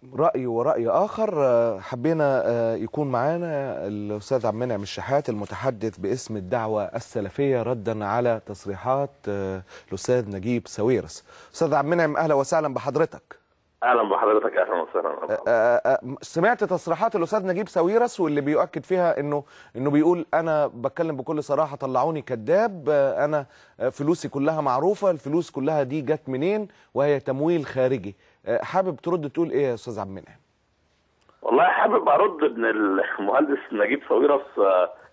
رأي ورأي آخر حبينا يكون معانا الأستاذ عبد المنعم الشحات المتحدث باسم الدعوة السلفية ردا على تصريحات الأستاذ نجيب ساويرس أستاذ عبد المنعم أهلا وسهلا بحضرتك اهلا بحضرتك اهلا وسهلا سمعت تصريحات الاستاذ نجيب ساويرس واللي بيؤكد فيها انه انه بيقول انا بتكلم بكل صراحه طلعوني كذاب انا فلوسي كلها معروفه الفلوس كلها دي جت منين وهي تمويل خارجي حابب ترد تقول ايه يا استاذ عبد المنعم والله حابب ارد ان المهندس نجيب ساويرس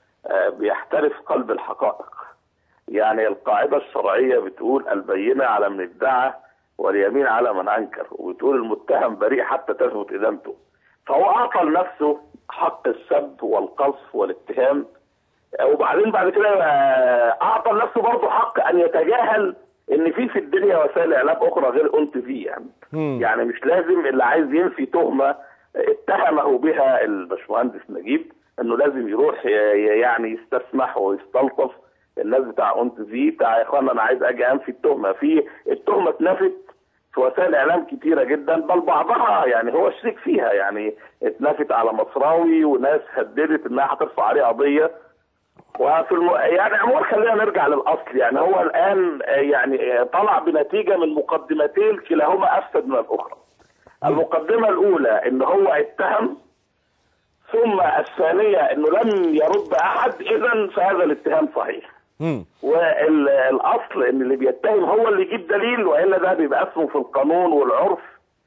بيحترف قلب الحقائق يعني القاعده الشرعيه بتقول البينه على من ادعى واليمين على من انكر وبتقول المتهم بريء حتى تثبت ادانته فهو اعطى لنفسه حق السب والقذف والاتهام وبعدين بعد كده اعطى لنفسه برضه حق ان يتجاهل ان في في الدنيا وسائل اعلام اخرى غير انت فيه يعني مم. يعني مش لازم اللي عايز ينفي تهمه اتهمه بها الباشمهندس نجيب انه لازم يروح يعني يستسمح ويستلطف الناس بتاع اونت في بتاع يا اخوانا انا عايز اجي انفي التهمه في التهمه اتنفت في وسائل اعلام كتيره جدا بل بعضها يعني هو شريك فيها يعني اتنفت على مصراوي وناس هددت انها هترفع عليه قضيه وفي الم... يعني عموما خلينا نرجع للاصل يعني هو الان يعني طلع بنتيجه من مقدمتين كلاهما افسد من الاخرى. المقدمه الاولى ان هو اتهم ثم الثانيه انه لم يرد احد اذا فهذا الاتهام صحيح. مم. والاصل ان اللي بيتهم هو اللي يجيب دليل والا ده بيبقى اسمه في القانون والعرف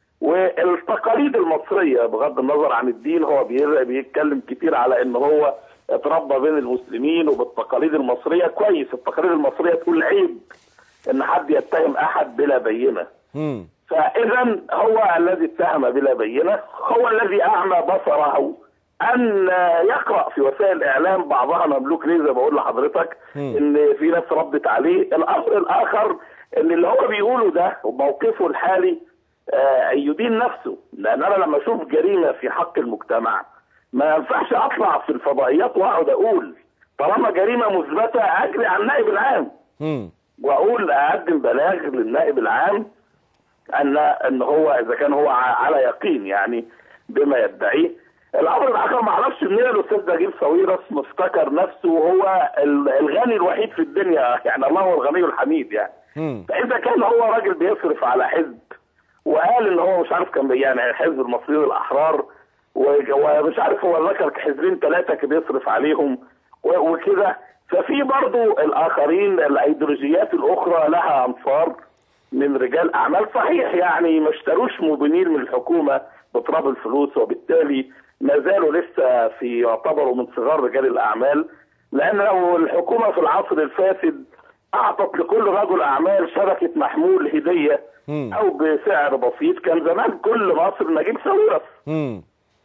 والتقاليد المصريه بغض النظر عن الدين هو بي- بيتكلم كتير على ان هو اتربى بين المسلمين وبالتقاليد المصريه كويس التقاليد المصريه تقول عيب ان حد يتهم احد بلا بينه مم. فاذا هو الذي اتهم بلا بينه هو الذي اعمى بصره ان يقرا في وسائل الاعلام بعضها مملوك ليه زي ما بقول لحضرتك مم. ان في ناس ردت عليه الامر الاخر ان اللي هو بيقوله ده وموقفه الحالي آه، يدين نفسه لان انا لما اشوف جريمه في حق المجتمع ما ينفعش اطلع في الفضائيات واقعد اقول طالما جريمه مثبته اجري على النائب العام مم. واقول اقدم بلاغ للنائب العام ان ان هو اذا كان هو ع- على يقين يعني بما يدعيه الامر الاخر ما اعرفش منين الاستاذ نجيب ساويرس مفتكر نفسه هو ال- الغني الوحيد في الدنيا يعني الله هو الغني الحميد يعني مم. فاذا كان هو راجل بيصرف على حزب وقال ان هو مش عارف كان بي- يعني حزب المصريين الاحرار وج- ومش عارف هو ذكر حزبين ثلاثه كان بيصرف عليهم و- وكده ففي برضو الاخرين الايديولوجيات الاخرى لها انصار من رجال اعمال صحيح يعني ما اشتروش مبينين من الحكومه بتراب الفلوس وبالتالي ما زالوا لسه في يعتبروا من صغار رجال الاعمال لان لو الحكومه في العصر الفاسد اعطت لكل رجل اعمال شبكه محمول هديه مم. او بسعر بسيط كان زمان كل مصر نجيب ساويرس مم.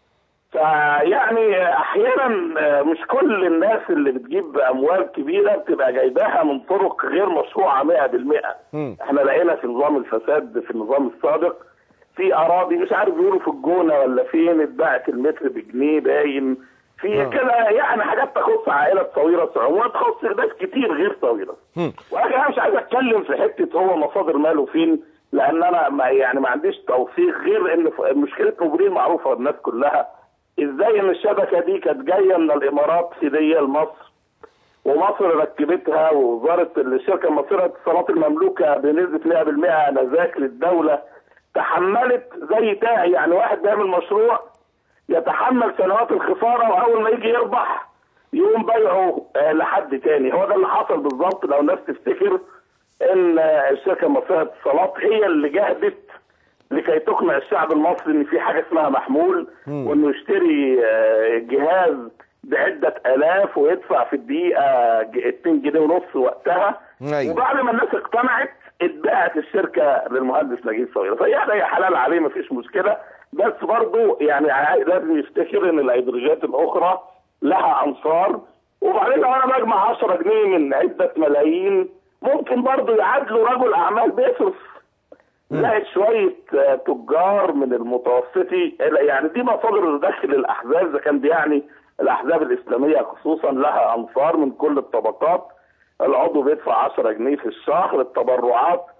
فيعني احيانا مش كل الناس اللي بتجيب اموال كبيره بتبقى جايباها من طرق غير مشروعه 100% مم. احنا لقينا في نظام الفساد في النظام السابق في اراضي مش عارف بيقولوا في الجونه ولا فين اتباعت المتر بجنيه باين في آه. كده يعني حاجات تخص عائله صويرس عموما تخص ناس كتير غير صويرس مم. ولكن انا مش عايز اتكلم في حته هو مصادر ماله فين لان انا ما يعني ما عنديش توثيق غير ان ف- مشكله موبيلين معروفه للناس كلها ازاي ان الشبكه دي كانت جايه من الامارات هديه لمصر ومصر ركبتها ووزاره الشركه المصريه للاتصالات المملوكه بنسبه 100% نزاك للدوله تحملت زي تاعي يعني واحد بيعمل مشروع يتحمل سنوات الخساره واول ما يجي يربح يقوم بيعه آه، لحد تاني هو ده اللي حصل بالظبط لو الناس تفتكر ان آه، الشركه المصريه للاتصالات هي اللي جهدت لكي تقنع الشعب المصري ان في حاجه اسمها محمول مم. وانه يشتري آه، جهاز بعده الاف ويدفع في الدقيقه ج- 2 جنيه ونص وقتها أيوة. وبعد ما الناس اقتنعت اتباعت الشركه للمهندس نجيب صغير فيعني هي حلال عليه ما فيش مشكله بس برضه يعني عاي- لازم يفتكر ان الايديولوجيات الاخرى لها انصار وبعدين لو انا بجمع 10 جنيه من عده ملايين ممكن برضه يعادلوا رجل اعمال بيصرف زائد شويه آه، تجار من المتوسطي يعني دي مصادر دخل الاحزاب اذا كان يعني الاحزاب الاسلاميه خصوصا لها انصار من كل الطبقات العضو بيدفع 10 جنيه في الشهر التبرعات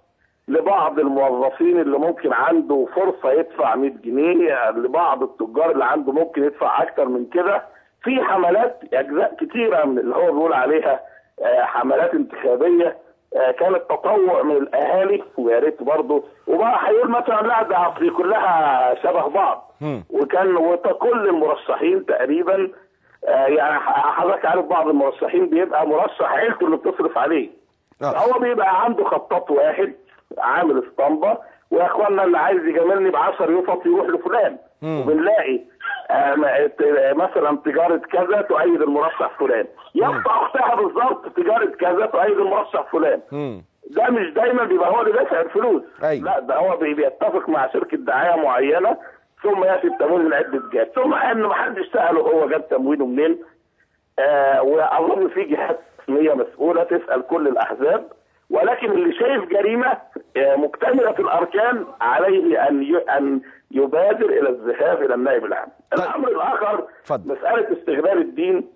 لبعض الموظفين اللي ممكن عنده فرصه يدفع 100 جنيه لبعض التجار اللي عنده ممكن يدفع اكتر من كده في حملات اجزاء كتيره من اللي هو بيقول عليها آه، حملات انتخابيه آه، كانت تطوع من الاهالي ويا ريت برضه وبقى هيقول مثلا لا ده أصل كلها شبه بعض مم. وكان وكل المرشحين تقريبا آه، يعني ح- حضرتك عارف بعض المرشحين بيبقى مرشح عيلته اللي بتصرف عليه آه. هو بيبقى عنده خطاط واحد عامل اسطمبه ويا اخوانا اللي عايز يجاملني ب 10 يفط يروح لفلان مم. وبنلاقي آه، م- ت- مثلا تجاره كذا تؤيد المرشح فلان يبقى اختها بالظبط تجاره كذا تؤيد المرشح فلان مم. ده مش دايما بيبقى هو اللي دافع الفلوس أيوة. لا ده هو بي- بيتفق مع شركه دعايه معينه ثم ياتي التمويل من عده جهات ثم ان ما حدش ساله هو جاب تمويله منين آه واظن في جهات رسميه مسؤوله تسال كل الاحزاب ولكن اللي شايف جريمه آه مكتمله الاركان عليه ان ي- ان يبادر الى الذهاب الى النائب العام. طيب. الامر الاخر اتفضل. مساله استغلال الدين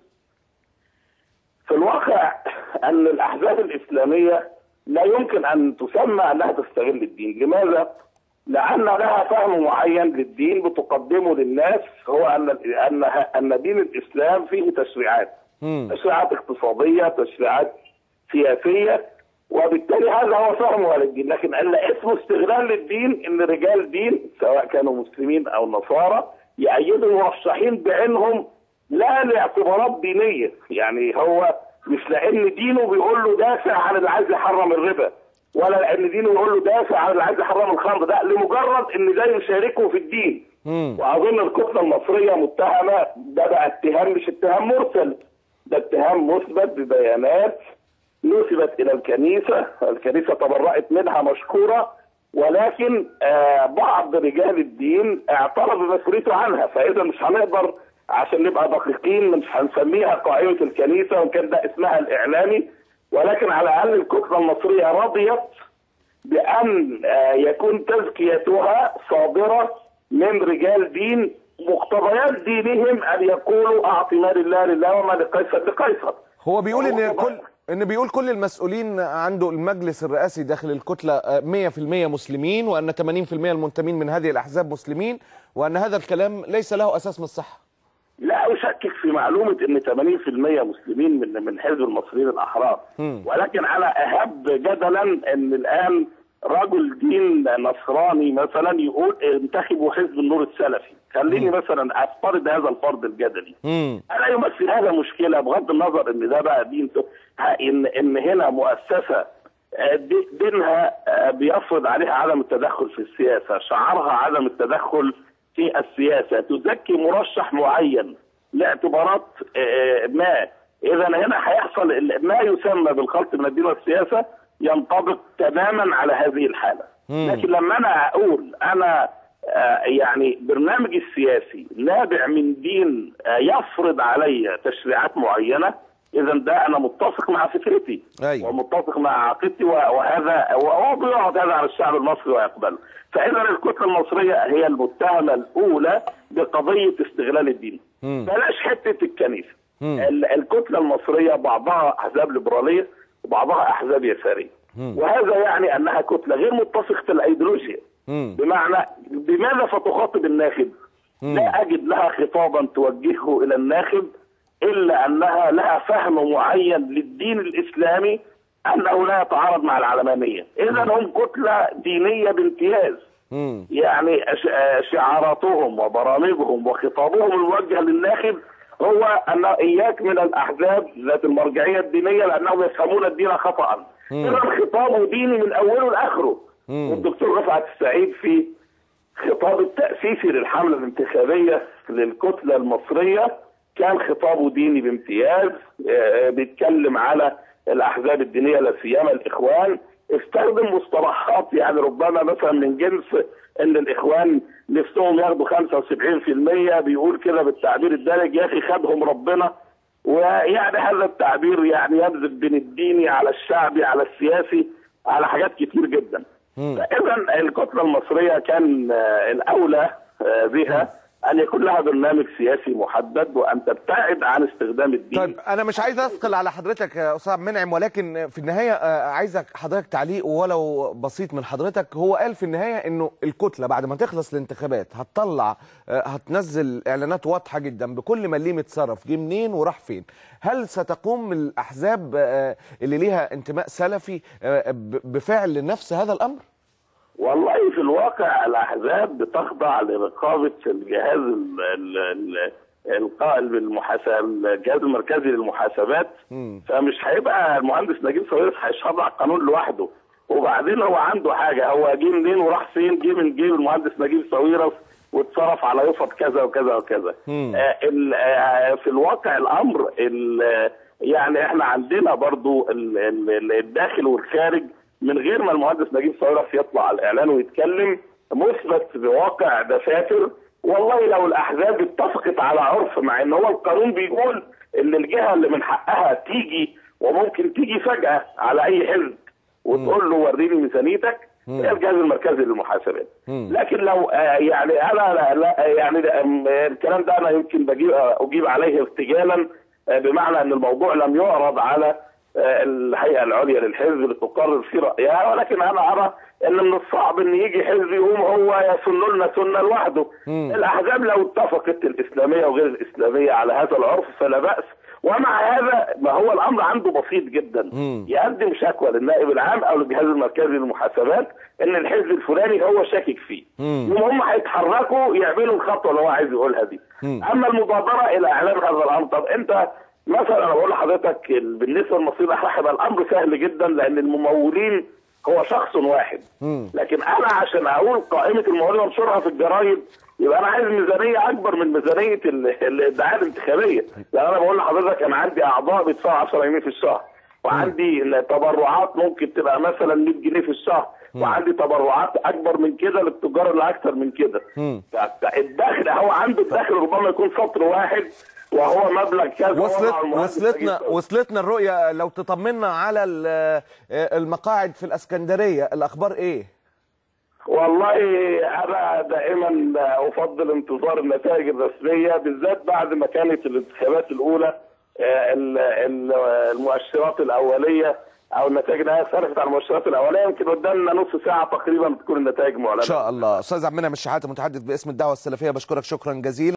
في الواقع ان الاحزاب الاسلاميه لا يمكن ان تسمى انها تستغل الدين، لماذا؟ لان لها فهم معين للدين بتقدمه للناس هو ان ان ان دين الاسلام فيه تشريعات. مم. تشريعات اقتصاديه، تشريعات سياسيه وبالتالي هذا هو فهمها للدين، لكن ان اسمه استغلال للدين ان رجال دين سواء كانوا مسلمين او نصارى يأيدوا مرشحين بعينهم لا لاعتبارات دينيه، يعني هو مش لان دينه بيقول له دافع عن اللي عايز يحرم الربا ولا لان دينه بيقول له دافع عن اللي عايز يحرم الخمر، ده لمجرد ان ده يشاركه في الدين. مم. واظن الكتله المصريه متهمه ده بقى اتهام مش اتهام مرسل ده اتهام مثبت ببيانات نسبت الى الكنيسه، الكنيسه تبرأت منها مشكوره ولكن آه بعض رجال الدين اعترض بمسؤوليته عنها فاذا مش هنقدر عشان نبقى دقيقين مش هنسميها قائمه الكنيسه وان كان ده اسمها الاعلامي ولكن على الاقل الكتله المصريه رضيت بأن آه، يكون تزكيتها صادرة من رجال دين مقتضيات دينهم أن يقولوا أعطي ما لله لله وما لقيصر لقيصر هو بيقول ان هو كل ان بيقول كل المسؤولين عنده المجلس الرئاسي داخل الكتله آه، 100% مسلمين وان 80% المنتمين من هذه الاحزاب مسلمين وان هذا الكلام ليس له اساس من الصحه. لا أشكك في معلومة أن 80% مسلمين من من حزب المصريين الأحرار مم. ولكن أنا أهب جدلا أن الآن رجل دين نصراني مثلا يقول انتخبوا حزب النور السلفي خليني مثلا أفترض هذا الفرض الجدلي امم الا يمثل هذا مشكله بغض النظر ان ده بقى دين ها- ان ان هنا مؤسسه آه، دي- دينها آه، بيفرض عليها عدم التدخل في السياسه، شعارها عدم التدخل في السياسه، تزكي مرشح معين لاعتبارات آه، ما، اذا هنا هيحصل ال- ما يسمى بالخلط من الدين والسياسه ينطبق تماما على هذه الحاله. مم. لكن لما انا اقول انا آه، يعني برنامجي السياسي نابع من دين آه، يفرض علي تشريعات معينه اذا ده انا متفق مع فكرتي أيوة. ومتفق مع عقيدتي و- وهذا وهو بيقعد هذا على الشعب المصري ويقبله فاذا الكتله المصريه هي المتهمه الاولى بقضيه استغلال الدين مم. بلاش حته الكنيسه مم. ال- الكتله المصريه بعضها احزاب ليبراليه وبعضها احزاب يساريه مم. وهذا يعني انها كتله غير متفقه الايديولوجيا امم بمعنى بماذا فتخاطب الناخب؟ مم. لا اجد لها خطابا توجهه الى الناخب الا انها لها فهم معين للدين الاسلامي انه لا يتعارض مع العلمانيه، اذا هم كتله دينيه بامتياز، امم يعني أش- آه، شعاراتهم وبرامجهم وخطابهم الموجه للناخب هو ان اياك من الاحزاب ذات المرجعيه الدينيه لانهم يفهمون الدين خطا. مم. اذا خطابه ديني من اوله لاخره. مم. والدكتور رفعت السعيد في خطاب التأسيسي للحملة الانتخابية للكتلة المصرية كان خطابه ديني بامتياز آه، بيتكلم على الأحزاب الدينية لا سيما الإخوان استخدم مصطلحات يعني ربما مثلا من جنس ان الاخوان نفسهم ياخدوا 75% بيقول كده بالتعبير الدارج يا اخي خدهم ربنا ويعني هذا التعبير يعني يبذل بين الديني على الشعبي على السياسي على حاجات كتير جدا مم. فاذا الكتله المصريه كان آه، الاولى آه، بها ان يكون لها برنامج سياسي محدد وان تبتعد عن استخدام الدين طيب انا مش عايز اثقل على حضرتك يا استاذ عبد المنعم ولكن في النهايه آه، عايزك حضرتك تعليق ولو بسيط من حضرتك هو قال في النهايه انه الكتله بعد ما تخلص الانتخابات هتطلع آه، هتنزل اعلانات واضحه جدا بكل مليم اتصرف جه منين وراح فين هل ستقوم الاحزاب آه، اللي ليها انتماء سلفي آه، ب- بفعل نفس هذا الامر والله في الواقع الاحزاب بتخضع لرقابه الجهاز ال- ال- ال- القائم بالمحاسبه الجهاز المركزي للمحاسبات فمش هيبقى المهندس نجيب ساويرس هيشرع القانون لوحده وبعدين هو عنده حاجه هو جه منين وراح فين جه من جيب المهندس نجيب ساويرس واتصرف على يفط كذا وكذا وكذا آه ال- آه في الواقع الامر ال- يعني احنا عندنا برضو ال- ال- ال- الداخل والخارج من غير ما المهندس نجيب ساويرس يطلع على الاعلان ويتكلم مثبت بواقع دفاتر والله لو الاحزاب اتفقت على عرف مع ان هو القانون بيقول ان الجهه اللي من حقها تيجي وممكن تيجي فجاه على اي حزب وتقول له وريني ميزانيتك هي الجهاز المركزي للمحاسبات لكن لو آه، يعني انا لا, لا يعني ده- أم، آه، الكلام ده انا يمكن بجيب آه، اجيب عليه ارتجالا آه، بمعنى ان الموضوع لم يعرض على آه، الهيئه العليا للحزب لتقرر في رايها ولكن انا ارى ان من الصعب ان يجي حزب يقوم هو يسن لنا سنه لوحده الاحزاب لو اتفقت الاسلاميه وغير الاسلاميه على هذا العرف فلا باس ومع هذا ما هو الامر عنده بسيط جدا يقدم شكوى للنائب العام او للجهاز المركزي للمحاسبات ان الحزب الفلاني هو شاكك فيه يوم هم هيتحركوا يعملوا الخطوه اللي هو عايز يقولها دي اما المبادره الى اعلان هذا الامر طب انت مثلا انا بقول لحضرتك ال- بالنسبه للمصير الاحرار هيبقى الامر سهل جدا لان الممولين هو شخص واحد لكن انا عشان اقول قائمه الممولين وانشرها في الجرايد يبقى انا عايز ميزانيه اكبر من ميزانيه ال- الادعاء الانتخابيه لان انا بقول لحضرتك انا عندي اعضاء بيدفعوا 10 جنيه في الشهر وعندي تبرعات ممكن تبقى مثلا 100 جنيه في الشهر وعندي تبرعات اكبر من كده للتجار اللي اكثر من كده فالدخل هو عنده الدخل ربما يكون سطر واحد وهو مبلغ كذا وصلت وضع المهندس وصلتنا نجيب وصلتنا الرؤيه لو تطمنا على ال- آه، المقاعد في الاسكندريه الاخبار ايه والله انا دائما افضل انتظار النتائج الرسميه بالذات بعد ما كانت الانتخابات الاولى آه، ال- ال- المؤشرات الاوليه او النتائج اللي هي اختلفت عن المؤشرات الاوليه يمكن قدامنا نص ساعه تقريبا تكون النتائج معلنه ان شاء الله استاذ عبد المنعم الشحاته متحدث باسم الدعوه السلفيه بشكرك شكرا جزيلا